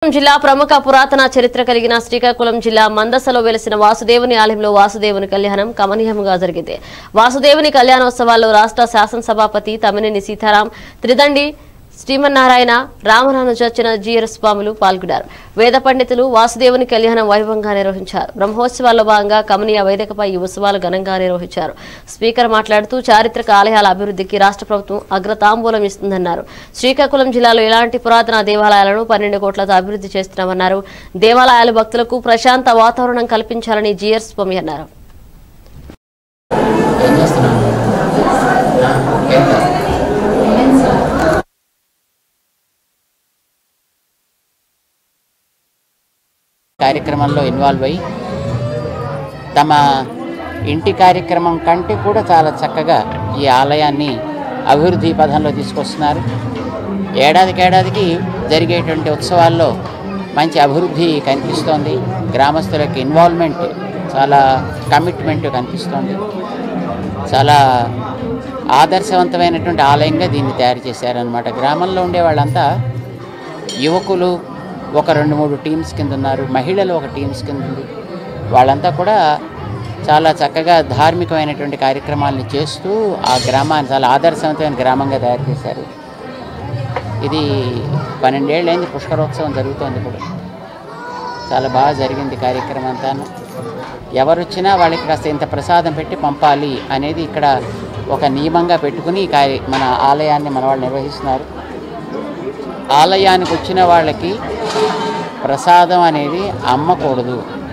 జిల్లా ప్రముఖ పురాతన చరిత్ర కలిగిన శ్రీకాకుళం జిల్లా మందసలో వెలిసిన వాసుదేవుని ఆలయంలో వాసుదేవుని కళ్యాణం కమనీయంగా జరిగింది వాసుదేవుని కళ్యాణోత్సవాల్లో రాష్ట్ర శాసనసభాపతి తమ్మినేని సీతారాం త్రిదండి శ్రీమన్నారాయణ రామరానుజర్చన జీఎర్ స్వాములు పాల్గొన్నారు వేద పండితులు వాసుదేవుని కళ్యాణం వైభవంగా నిర్వహించారు బ్రహ్మోత్సవాల్లో భాగంగా కమనీయ వేదికపై ఈ ఉత్సవాలు ఘనంగా నిర్వహించారు స్పీకర్ మాట్లాడుతూ చారిత్రక ఆలయాల అభివృద్ధికి రాష్ట్ర ప్రభుత్వం అగ్రతాంబూలం ఇస్తుందన్నారు శ్రీకాకుళం జిల్లాలో ఇలాంటి పురాతన దేవాలయాలను పన్నెండు కోట్లతో అభివృద్ధి చేస్తున్నామన్నారు దేవాలయాల భక్తులకు ప్రశాంత వాతావరణం కల్పించాలని జీఎర్ స్వామి అన్నారు ఏం చేస్తున్నావు ఎంత కార్యక్రమంలో ఇన్వాల్వ్ అయ్యి తమ ఇంటి కార్యక్రమం కంటే కూడా చాలా చక్కగా ఈ ఆలయాన్ని అభివృద్ధి పథంలో తీసుకొస్తున్నారు ఏడాదికి ఏడాదికి జరిగేటువంటి ఉత్సవాల్లో మంచి అభివృద్ధి కనిపిస్తోంది గ్రామస్తులకు ఇన్వాల్వ్మెంట్ చాలా కమిట్మెంట్ కనిపిస్తోంది చాలా ఆదర్శవంతమైనటువంటి ఆలయంగా దీన్ని తయారు చేశారనమాట గ్రామంలో ఉండే వాళ్ళంతా యువకులు ఒక రెండు మూడు టీమ్స్ కింద ఉన్నారు మహిళలు ఒక టీమ్స్ కింద ఉంది వాళ్ళంతా కూడా చాలా చక్కగా ధార్మికమైనటువంటి కార్యక్రమాలను చేస్తూ ఆ గ్రామాన్ని చాలా ఆదర్శవంతమైన గ్రామంగా తయారు చేశారు ఇది పన్నెండేళ్ళైంది పుష్కరోత్సవం జరుగుతోంది ఇప్పుడు చాలా బాగా జరిగింది కార్యక్రమం అంతాను ఎవరు వచ్చినా వాళ్ళకి కాస్త ఇంత ప్రసాదం పెట్టి పంపాలి అనేది ఇక్కడ ఒక నియమంగా పెట్టుకుని ఈ కార్య మన ఆలయాన్ని మన వాళ్ళు నిర్వహిస్తున్నారు ఆలయానికి వచ్చిన వాళ్ళకి ప్రసాదం అనేది అమ్మకూడదు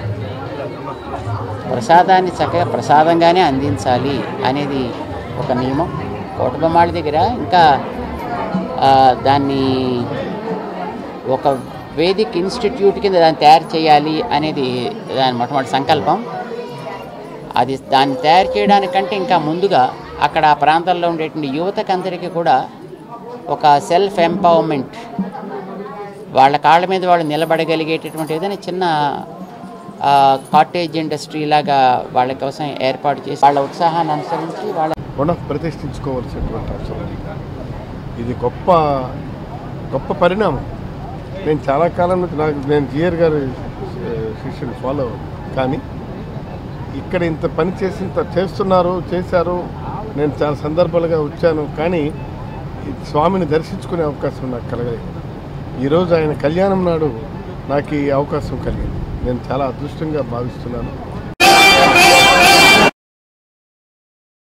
ప్రసాదాన్ని చక్కగా ప్రసాదంగానే అందించాలి అనేది ఒక నియమం కోటబొమ్మాళ్ళ దగ్గర ఇంకా ఆ, దాన్ని ఒక వేదిక్ ఇన్స్టిట్యూట్ కింద దాన్ని తయారు చేయాలి అనేది దాని మొట్టమొదటి సంకల్పం అది దాన్ని తయారు చేయడానికంటే ఇంకా ముందుగా అక్కడ ఆ ప్రాంతాల్లో ఉండేటువంటి యువతకందరికీ కూడా ఒక సెల్ఫ్ ఎంపవర్మెంట్ వాళ్ళ కాళ్ళ మీద వాళ్ళు నిలబడగలిగేటటువంటి ఏదైనా చిన్న కాటేజ్ ఇండస్ట్రీ లాగా వాళ్ళ కోసం ఏర్పాటు చేసి వాళ్ళ ఉత్సాహాన్ని అనుసరించి వాళ్ళ పునః ప్రతిష్ఠించుకోవాల్సినటువంటి అవసరం ఉంది. ఇది గొప్ప గొప్ప పరిణామం నేను చాలా కాలం నుంచి నాకు నేను జిఆర్ గారి ఆ, శిష్యుని ఫాలో కానీ ఇక్కడ ఇంత పని చేసి ఇంత చేస్తున్నారు చేశారు నేను చాలా సందర్భాలుగా వచ్చాను కానీ ఈ స్వామిని దర్శించుకునే అవకాశం నాకు కలగలేదు ఈరోజు ఆయన కళ్యాణం నాడు నాకు ఈ అవకాశం కలిగింది నేను చాలా అదృష్టంగా భావిస్తున్నాను